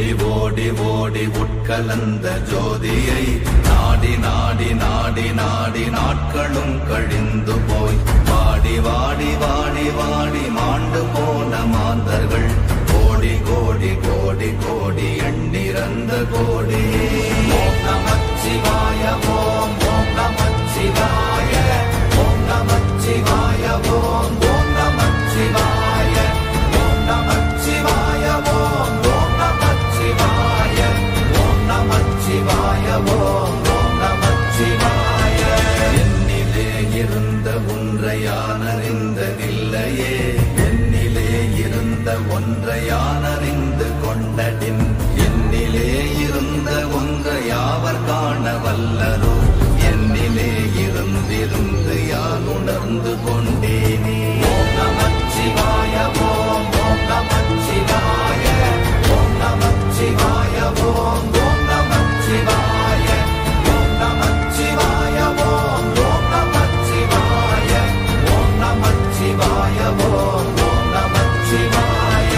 ஓடி ஓடி ஓடி உட்கலந்த ஜோதியை நாடி நாடி நாடி நாடி நாட்களும் கழிந்து போய் வாடி வாடி வாடி வாடி மாண்டு போன மாந்தர்கள் கோடி கோடி கோடி கோடி எண்ணிறந்த கோடி ஓம் நமச்சிவாய ஓம் ஓம் நமச்சிவாய ஓம் நமச்சிவாய ஓம் ஓம் நமச்சிவாய ஓம் நமச்சிவாய ஓம் ஓம் நமச்சிவாய ஓம் நமச்சிவாய ஓம் ஓம் நமச்சிவாய என்னிலே இருந்த ஒன்றை யான் அறிந்ததில்லையே என்னிலே இருந்த ஒன்றை யான் அறிந்து கொண்டடின் என்னிலே இருந்த ஒன்றை யாவர் காண வல்லரோ என்னிலே இருந்திருந்து யான் உணர்ந்து கொண்டேனே ஓம் நமச்சிவாய ஓம் ஓம் நமச்சிவாய ஓம் நமச்சிவாய ஓம் ஓம் நமச்சிவாய ஓம் நமச்சிவாய ஓம் ஓம் நமச்சிவாய ஓம் நமச்சிவாய ஓம் ஓம் நமச்சிவாய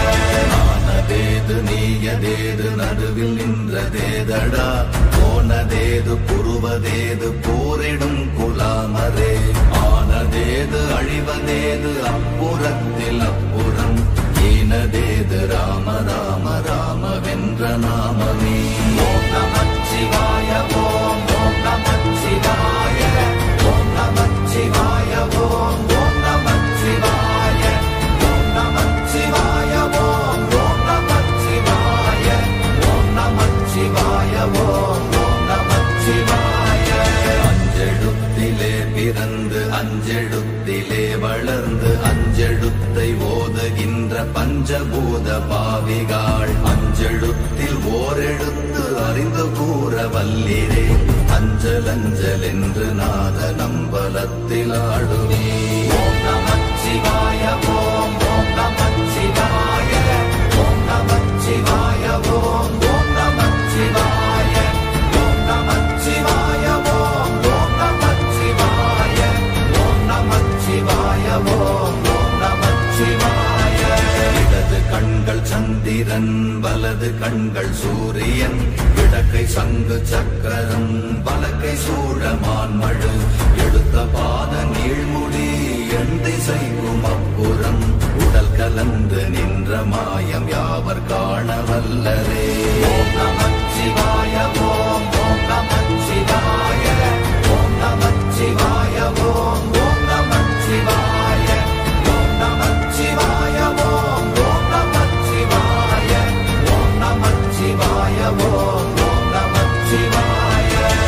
ஆனதேது நீயதேது நடுவில் நின்றதேதடா போனதேது புருவதேது போரிடும் குலாமரே ஆனதேது அழிவதேது அப்புறத்தில் அப்புறம் ஈனதேது ராம ராம ராம வென்ற நாமமே ஓம் நமச்சிவாய ஓம் ஓம் நமச்சிவாய ஓம் நமச்சிவாய ஓம் ஓம் நமச்சிவாய ஓம் நமச்சிவாய ஓம் ஓம் நமச்சிவாய ஓம் நமச்சிவாய ஓம் ஓம் நமச்சிவாய அஞ்செழுத்திலே பிறந்து அஞ்செழுத்திலே வளர்ந்து அஞ்செழுத்தை ஓதுகின்ற பஞ்சபூத பாவிகாள் அஞ்செழுத்தில் ஓரெழுத்து அறிந்து கூற வல்லிரே அஞ்சல் அஞ்சல் என்று நாத நம்பலத்தில் ஆடுவே ஓம் நமச்சிவாய ஓம் ஓம் நமச்சிவாய ஓம் நமச்சிவாய ஓம் ஓம் நமச்சிவாய ஓம் நமச்சிவாய ஓம் ஓம் நமச்சிவாய ஓம் நமச்சிவாய ஓம் ஓம் நமச்சிவாய இடது கண்கள் சந்திரன் வலது கண்கள் சூரியன் இடக்கை சங்கு சக்கரம் வலக்கை சூழமான் மழு எடுத்த பாத நீழ்முடி எண் திசைக்கும் அப்புறம் உடல் கலந்து நின்ற மாயம் யாவர் காண வல்லரே ஓம் நமச்சிவாய ஓம் ஓம் நமச்சிவாய ஓம் நமச்சிவாய ஓம் ஓம் நமச்சிவாய ஓம் நமச்சிவாய ஓம் ஓம் நமச்சிவாய ஓம் நமச்சிவாய ஓம் ஓம் நமச்சிவாய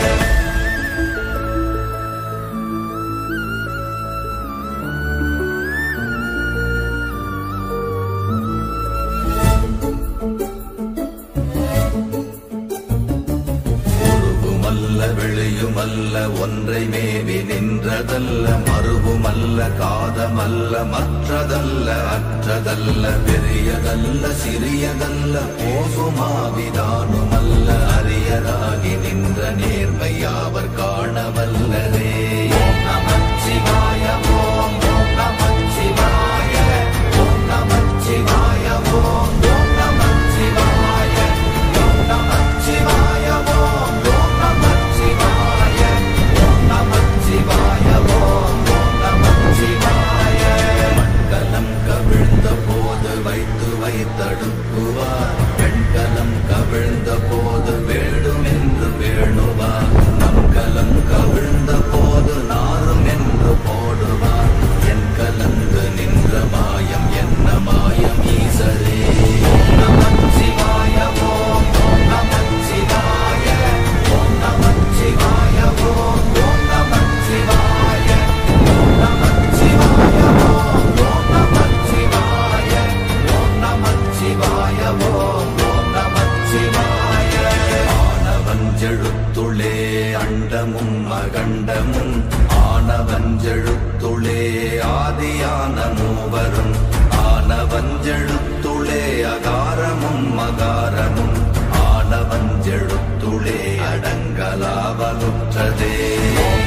உருவுமல்ல வெளியுமல்ல ஒன்றை மேவி நின்றதல்ல மறுவுமல்ல காதமல்ல மற்றதல்ல அற்றதல்ல பெரியதல்ல சிறியதல்ல போகுமாவிதானுமல்ல அரியராகி நின்ற நேர்மை யாவர் காணவல்லரே ஓம் நமச்சிவாய ஓம் ஓம் நமச்சிவாய ஓம் நமச்சிவாய ஓம் ஓம் நமச்சிவாய ஓம் நமச்சிவாய ஓம் ஓம் நமச்சிவாய ஓம் நமச்சிவாய ஓம் ஓம் நமச்சிவாய மண்கலம் கவிழ்ந்த போது வைத்து வைத்தடுக்குவார் பெண்கலம் கவிழ்ந்த போது வேடும் என்று வேணுவார் நம்கலம் கவிழ்ந்த போது நாரும் என்று போடுவார் என் கலந்து நின்ற மாயம் என்ன மாயம் ஈசரே ஓம் நமச்சிவாய ஓம் ஓம் நமச்சிவாய ஓம் நமச்சிவாய ஓம் ஓம் நமச்சிவாய ஓம் நமச்சிவாய ஓம் ஓம் நமச்சிவாய ஓம் நமச்சிவாய ஓம் ஓம் நமச்சிவாய ஆனவஞ்செழுத்துளே அண்டமும் அகண்டமும் ஆனவஞ்செழுத்துளே ஆதியான மூவரும் ஆனவஞ்செழுத்துளே அகாரமும் மகாரமும் ஆனவஞ்செழுத்துளே அடங்கலாவலுற்றதே ஓம்